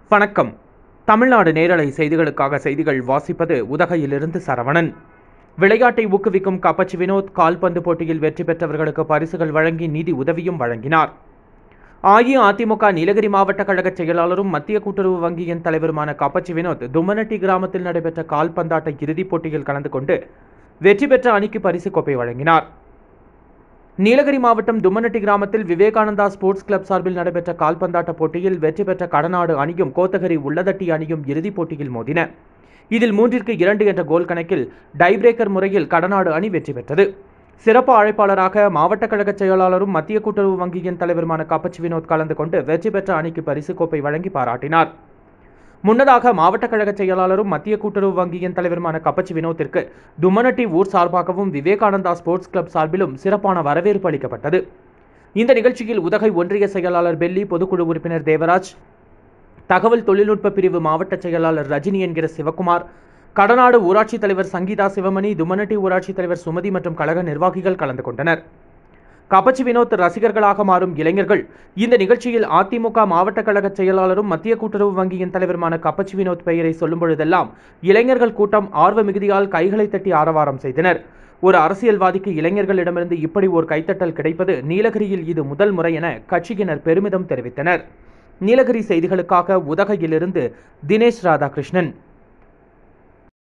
வணக்கம் தமிழ்நாடு நேரலை செய்திகளுக்காக செய்திகள் வாசிப்பது உதகையிலிருந்து சரவணன் விளையாட்டை ஊக்குவிக்கும் கப்பச்சி வினோத் கால்பந்து போட்டியில் வெற்றி பெற்றவர்களுக்கு பரிசுகள் வழங்கி நிதி உதவியும் வழங்கினார் அஇஅதிமுக நீலகிரி மாவட்ட கழக செயலாளரும் மத்திய கூட்டுறவு வங்கியின் தலைவருமான கப்பச்சி வினோத் தும்மனட்டி கிராமத்தில் நடைபெற்ற கால்பந்தாட்ட இறுதிப் போட்டியில் கலந்து கொண்டு வெற்றி பெற்ற அணிக்கு பரிசு கோப்பை வழங்கினார் நீலகிரி மாவட்டம் தும்மனட்டி கிராமத்தில் விவேகானந்தா ஸ்போர்ட்ஸ் கிளப் சார்பில் நடைபெற்ற கால்பந்தாட்ட போட்டியில் வெற்றி பெற்ற கடநாடு அணியும் கோத்தகிரி உள்ளதட்டி அணியும் இறுதிப் போட்டியில் மோதின இதில் மூன்றிற்கு இரண்டு என்ற கோல் கணக்கில் டைபிரேக்கர் முறையில் கடநாடு அணி வெற்றி பெற்றது சிறப்பு அழைப்பாளராக மாவட்ட கழக செயலாளரும் மத்திய கூட்டுறவு வங்கியின் தலைவருமான கப்பச்சி வினோத் கலந்து கொண்டு வெற்றி பெற்ற அணிக்கு பரிசு கோப்பை வழங்கி பாராட்டினார் முன்னதாக மாவட்ட கழக செயலாளரும் மத்திய கூட்டுறவு வங்கியின் தலைவருமான கப்பச்சி வினோத்திற்கு தும்மனட்டி ஊர் சார்பாகவும் விவேகானந்தா ஸ்போர்ட்ஸ் கிளப் சார்பிலும் சிறப்பான வரவேற்பு அளிக்கப்பட்டது இந்த நிகழ்ச்சியில் உதகை ஒன்றிய செயலாளர் பெல்லி பொதுக்குழு உறுப்பினர் தேவராஜ் தகவல் தொழில்நுட்ப பிரிவு மாவட்ட செயலாளர் ரஜினி என்கிற சிவகுமார் கடநாடு ஊராட்சித் தலைவர் சங்கீதா சிவமணி தும்மனட்டி ஊராட்சித் தலைவர் சுமதி மற்றும் கழக நிர்வாகிகள் கலந்து கொண்டனர் கப்பச்சி வினோத் ரசிகர்களாக மாறும் இளைஞர்கள் இந்த நிகழ்ச்சியில் அதிமுக மாவட்ட கழக செயலாளரும் மத்திய கூட்டுறவு வங்கியின் தலைவருமான கப்பச்சி வினோத் பெயரை சொல்லும் பொழுதெல்லாம் இளைஞர்கள் கூட்டம் ஆர்வ மிகுதியால் கைகளை தட்டி ஆரவாரம் செய்தனர் ஒரு அரசியல்வாதிக்கு இளைஞர்களிடமிருந்து இப்படி ஒரு கைத்தட்டல் கிடைப்பது நீலகிரியில் இது முதல் முறை என கட்சியினர் பெருமிதம் தெரிவித்தனர் நீலகிரி செய்திகளுக்காக உதகையிலிருந்து தினேஷ் ராதாகிருஷ்ணன்